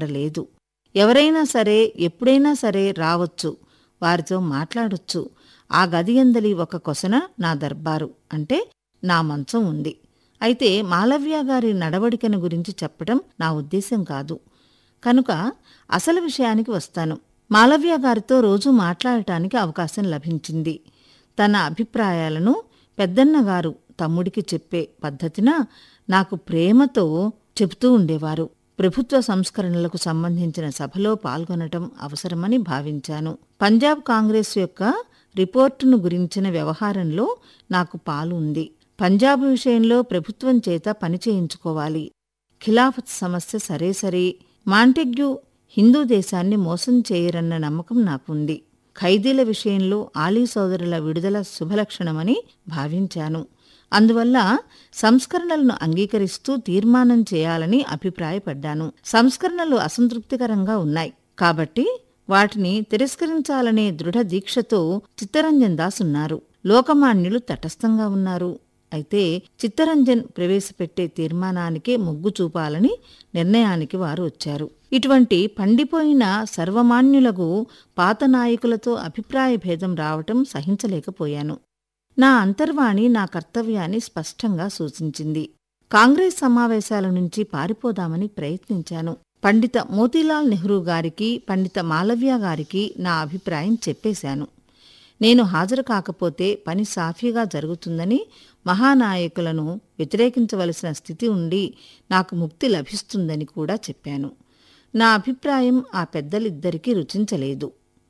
అక్కడ లేదు ఎవరైనా సరే ఎప్పుడైనా సరే రావచ్చు వారితో మాట్లాడొచ్చు ఆ గది అందలి ఒక కొసన నా దర్బారు అంటే నా మంచం ఉంది అయితే మాలవ్య గారి నడవడికను గురించి చెప్పడం నా ఉద్దేశం కాదు కనుక అసలు విషయానికి వస్తాను మాలవ్య గారితో రోజూ మాట్లాడటానికి అవకాశం లభించింది తన అభిప్రాయాలను పెద్దన్నగారు తమ్ముడికి చెప్పే పద్ధతిన నాకు ప్రేమతో చెబుతూ ఉండేవారు ప్రభుత్వ సంస్కరణలకు సంబంధించిన సభలో పాల్గొనటం అవసరమని భావించాను పంజాబ్ కాంగ్రెస్ యొక్క రిపోర్టును గురించిన వ్యవహారంలో నాకు పాలు ఉంది పంజాబ్ విషయంలో ప్రభుత్వం చేత పని చేయించుకోవాలి ఖిలాఫత్ సమస్య సరే సరే మాంటెగ్యూ హిందూ దేశాన్ని మోసం చేయరన్న నమ్మకం నాకుంది ఖైదీల విషయంలో ఆలీ సోదరుల విడుదల శుభలక్షణమని భావించాను అందువల్ల సంస్కరణలను అంగీకరిస్తూ తీర్మానం చేయాలని అభిప్రాయపడ్డాను సంస్కరణలు అసంతృప్తికరంగా ఉన్నాయి కాబట్టి వాటిని తిరస్కరించాలనే దృఢ దీక్షతో చిత్తరంజన్ దాస్ ఉన్నారు లోకమాన్యులు తటస్థంగా ఉన్నారు అయితే చిత్తరంజన్ ప్రవేశపెట్టే తీర్మానానికే మొగ్గు చూపాలని నిర్ణయానికి వారు వచ్చారు ఇటువంటి పండిపోయిన సర్వమాన్యులకు పాత నాయకులతో అభిప్రాయ భేదం రావటం సహించలేకపోయాను నా అంతర్వాణి నా కర్తవ్యాన్ని స్పష్టంగా సూచించింది కాంగ్రెస్ సమావేశాల నుంచి పారిపోదామని ప్రయత్నించాను పండిత మోతీలాల్ నెహ్రూ గారికి పండిత మాలవ్య గారికి నా అభిప్రాయం చెప్పేశాను నేను హాజరు కాకపోతే పని సాఫీగా జరుగుతుందని మహానాయకులను వ్యతిరేకించవలసిన స్థితి ఉండి నాకు ముక్తి లభిస్తుందని కూడా చెప్పాను నా అభిప్రాయం ఆ పెద్దలిద్దరికీ రుచించలేదు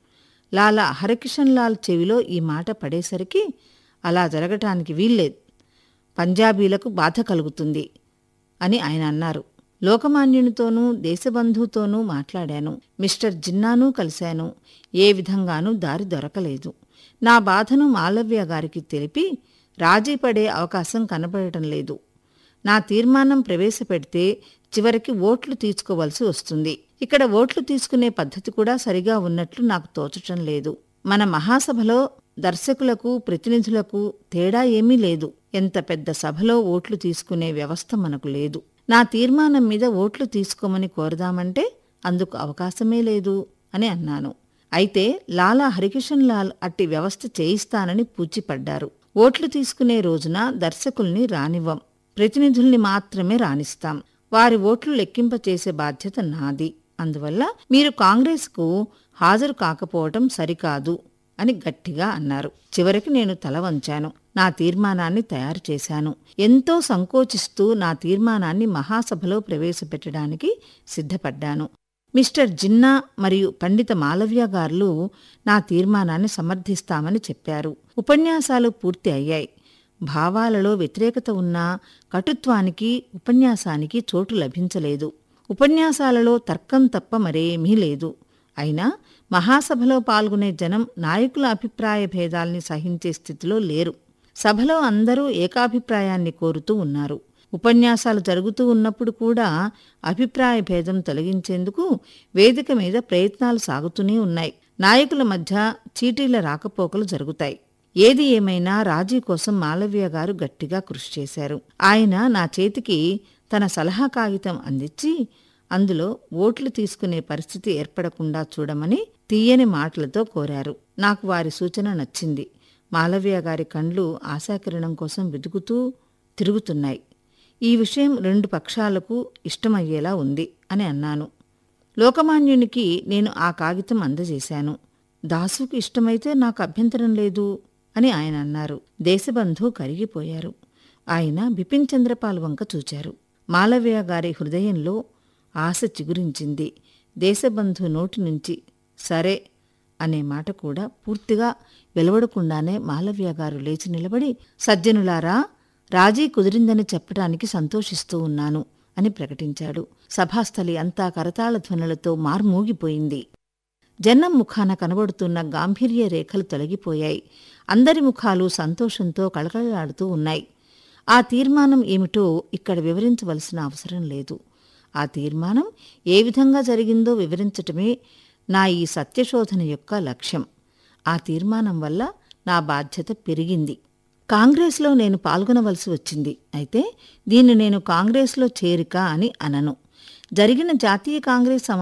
లాలా హరకిషన్ లాల్ చెవిలో ఈ మాట పడేసరికి అలా జరగటానికి వీల్లేదు పంజాబీలకు బాధ కలుగుతుంది అని ఆయన అన్నారు లోకమాన్యునితోనూ దేశబంధువుతోనూ మాట్లాడాను మిస్టర్ జిన్నాను కలిశాను ఏ విధంగానూ దారి దొరకలేదు నా బాధను మాలవ్య గారికి తెలిపి రాజీ పడే అవకాశం కనబడటం లేదు నా తీర్మానం ప్రవేశపెడితే చివరికి ఓట్లు తీసుకోవలసి వస్తుంది ఇక్కడ ఓట్లు తీసుకునే పద్ధతి కూడా సరిగా ఉన్నట్లు నాకు తోచటం లేదు మన మహాసభలో దర్శకులకు ప్రతినిధులకు తేడా ఏమీ లేదు ఎంత పెద్ద సభలో ఓట్లు తీసుకునే వ్యవస్థ మనకు లేదు నా తీర్మానం మీద ఓట్లు తీసుకోమని కోరదామంటే అందుకు అవకాశమే లేదు అని అన్నాను అయితే లాలా హరికిషన్ లాల్ అట్టి వ్యవస్థ చేయిస్తానని పూచిపడ్డారు ఓట్లు తీసుకునే రోజున దర్శకుల్ని రానివ్వం ప్రతినిధుల్ని మాత్రమే రాణిస్తాం వారి ఓట్లు లెక్కింపచేసే బాధ్యత నాది అందువల్ల మీరు కాంగ్రెస్కు హాజరు కాకపోవటం సరికాదు అని గట్టిగా అన్నారు చివరికి నేను తల వంచాను నా తీర్మానాన్ని తయారు చేశాను ఎంతో సంకోచిస్తూ నా తీర్మానాన్ని మహాసభలో ప్రవేశపెట్టడానికి సిద్ధపడ్డాను మిస్టర్ జిన్నా మరియు పండిత మాలవ్య గారులు నా తీర్మానాన్ని సమర్థిస్తామని చెప్పారు ఉపన్యాసాలు పూర్తి అయ్యాయి భావాలలో వ్యతిరేకత ఉన్నా కటుత్వానికి ఉపన్యాసానికి చోటు లభించలేదు ఉపన్యాసాలలో తర్కం తప్ప మరేమీ లేదు అయినా మహాసభలో పాల్గొనే జనం నాయకుల అభిప్రాయ భేదాల్ని సహించే స్థితిలో లేరు సభలో అందరూ ఏకాభిప్రాయాన్ని కోరుతూ ఉన్నారు ఉపన్యాసాలు జరుగుతూ ఉన్నప్పుడు కూడా అభిప్రాయ భేదం తొలగించేందుకు వేదిక మీద ప్రయత్నాలు సాగుతూనే ఉన్నాయి నాయకుల మధ్య చీటీల రాకపోకలు జరుగుతాయి ఏది ఏమైనా రాజీ కోసం మాలవ్య గారు గట్టిగా కృషి చేశారు ఆయన నా చేతికి తన సలహా కాగితం అందించి అందులో ఓట్లు తీసుకునే పరిస్థితి ఏర్పడకుండా చూడమని తీయని మాటలతో కోరారు నాకు వారి సూచన నచ్చింది మాలవ్య గారి కండ్లు ఆశాకిరణం కోసం వెతుకుతూ తిరుగుతున్నాయి ఈ విషయం రెండు పక్షాలకు ఇష్టమయ్యేలా ఉంది అని అన్నాను లోకమాన్యునికి నేను ఆ కాగితం అందజేశాను దాసుకు ఇష్టమైతే నాకు అభ్యంతరం లేదు అని ఆయన అన్నారు దేశబంధు కరిగిపోయారు ఆయన బిపిన్ చంద్రపాల్ వంక చూచారు మాలవ్య గారి హృదయంలో ఆశ చిగురించింది దేశబంధు నోటి నుంచి సరే అనే మాట కూడా పూర్తిగా వెలువడకుండానే మాలవ్య గారు లేచి నిలబడి సజ్జనులారా రాజీ కుదిరిందని చెప్పడానికి సంతోషిస్తూ ఉన్నాను అని ప్రకటించాడు సభాస్థలి అంతా కరతాళ ధ్వనులతో మార్మూగిపోయింది జనం ముఖాన కనబడుతున్న గాంభీర్య రేఖలు తొలగిపోయాయి అందరి ముఖాలు సంతోషంతో కళకళలాడుతూ ఉన్నాయి ఆ తీర్మానం ఏమిటో ఇక్కడ వివరించవలసిన అవసరం లేదు ఆ తీర్మానం ఏ విధంగా జరిగిందో వివరించటమే నా ఈ సత్యశోధన యొక్క లక్ష్యం ఆ తీర్మానం వల్ల నా బాధ్యత పెరిగింది కాంగ్రెస్లో నేను పాల్గొనవలసి వచ్చింది అయితే దీన్ని నేను కాంగ్రెస్లో చేరిక అని అనను జరిగిన జాతీయ కాంగ్రెస్ సమా